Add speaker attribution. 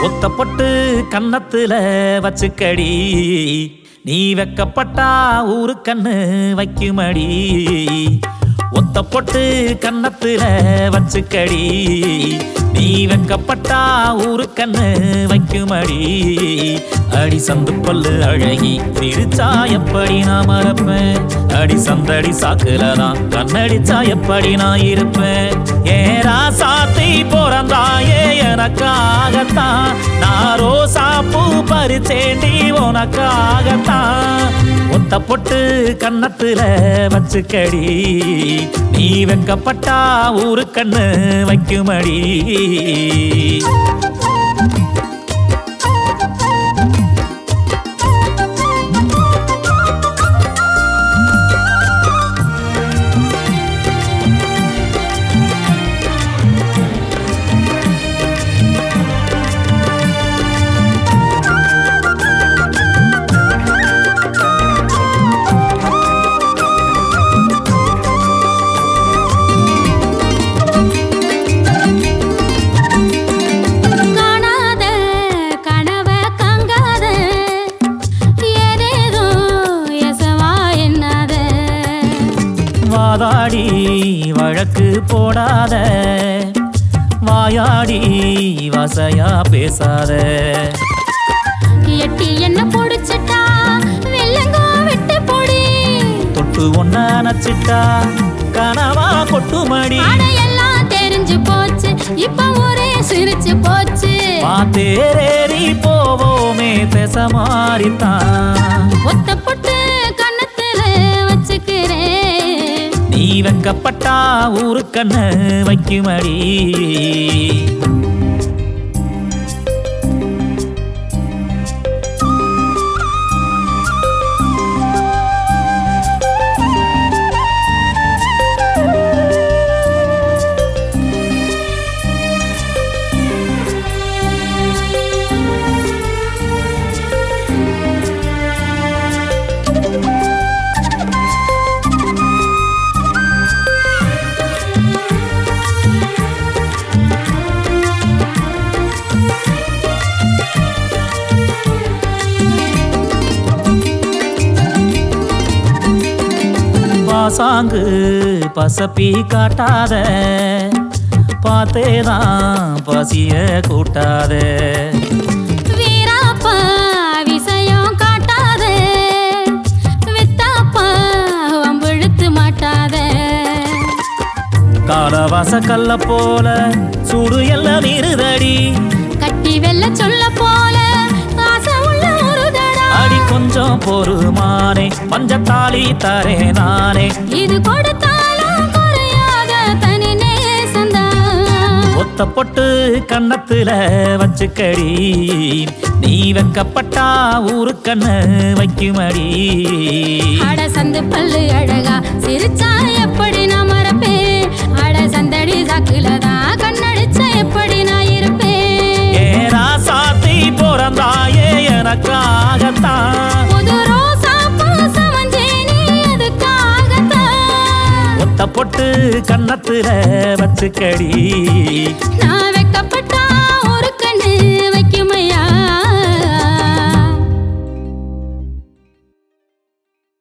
Speaker 1: ஒத்தப்பட்டு கன்னத்துல வச்சுக்கடி நீ வெக்கப்பட்டா ஊரு கண்ணு வைக்குமடி ஒத்தப்பட்டு கன்னத்துல வச்சுக்கடி நீ வெக்கப்பட்டா ஊரு கண்ணு வைக்குமடி அடி சந்து பல்லு அழகி சிரிச்சா எப்படி நான் மறப்பேன் அடி சந்தடி சாக்குலதான் கண்ணடிச்சா எப்படி நான் இருப்பேன் ஏரா சாத்தி பிறந்தாயே எனக்காகத்தான் நான் ரோசா பூ பறிச்சேண்டி உனக்காகத்தான் ஒத்த பொட்டு கன்னத்துல வச்சுக்கடி நீ வெக்கப்பட்டா ஊரு கண்ணு வைக்குமடி
Speaker 2: காணாத கனவ கங்காத ஏதேதோ எசவா எண்ணாத
Speaker 1: வாதாடி வழக்கு போடாத வாயாடி வசையா பேசாத
Speaker 2: எட்டி என்ன பொடிச்சிட்டா வெள்ளங்கோ விட்டு பொடி
Speaker 1: தொட்டு ஒன்ன நச்சிட்டா கனவா கொட்டுமடி
Speaker 2: ஆடையெல்லாம் தெரிஞ்சு போச்சு இப்ப ஒரே சிரிச்சு போச்சு
Speaker 1: பாத்தேரேறி போவோமே பெச மாறித்தான்
Speaker 2: ஒத்த பொட்டு கன்னத்துல வச்சுக்கிறேன்
Speaker 1: நீ வெக்கப்பட்டா ஊரு கண்ணு வைக்குமடி பாசாங்கு பசப்பி காட்டாத பார்த்தேதான் பசிய கூட்டாத
Speaker 2: வீராப்பா விசயம் காட்டாத வித்தாப்பா வம்பிழுத்து மாட்டாத
Speaker 1: காலவாச கல்ல போல சுடு எல்லாம் நீருதடி
Speaker 2: கட்டி வெல்ல சொல்ல போல ஆசை உள்ள ஒரு தடா
Speaker 1: அடி கொஞ்சம் பொறுமானே பஞ்சத்தாலி தரே நானே
Speaker 2: இது கொடுத்தாலும் குறையாத தனி நேசந்தான்
Speaker 1: ஒத்த பொட்டு கன்னத்துல வச்சுக்கடி நீ வெக்கப்பட்டா ஊரு கண்ணு வைக்குமடி
Speaker 2: அட சந்து பல்லு அழகா சிரிச்சா எப்படி நான் மறப்பேன் அட சந்தடி சாக்குல தான் கண்ணடிச்சா எப்படி நான் இருப்பேன்
Speaker 1: ஏரா சாத்தி பிறந்தாயே எனக்காகத்தான்
Speaker 2: புது ரோசா பாசம் வந்தேனே அதுக்காகத்தான்
Speaker 1: ஒத்த பொட்டு கன்னத்துல வச்சுக்கடி
Speaker 2: நான்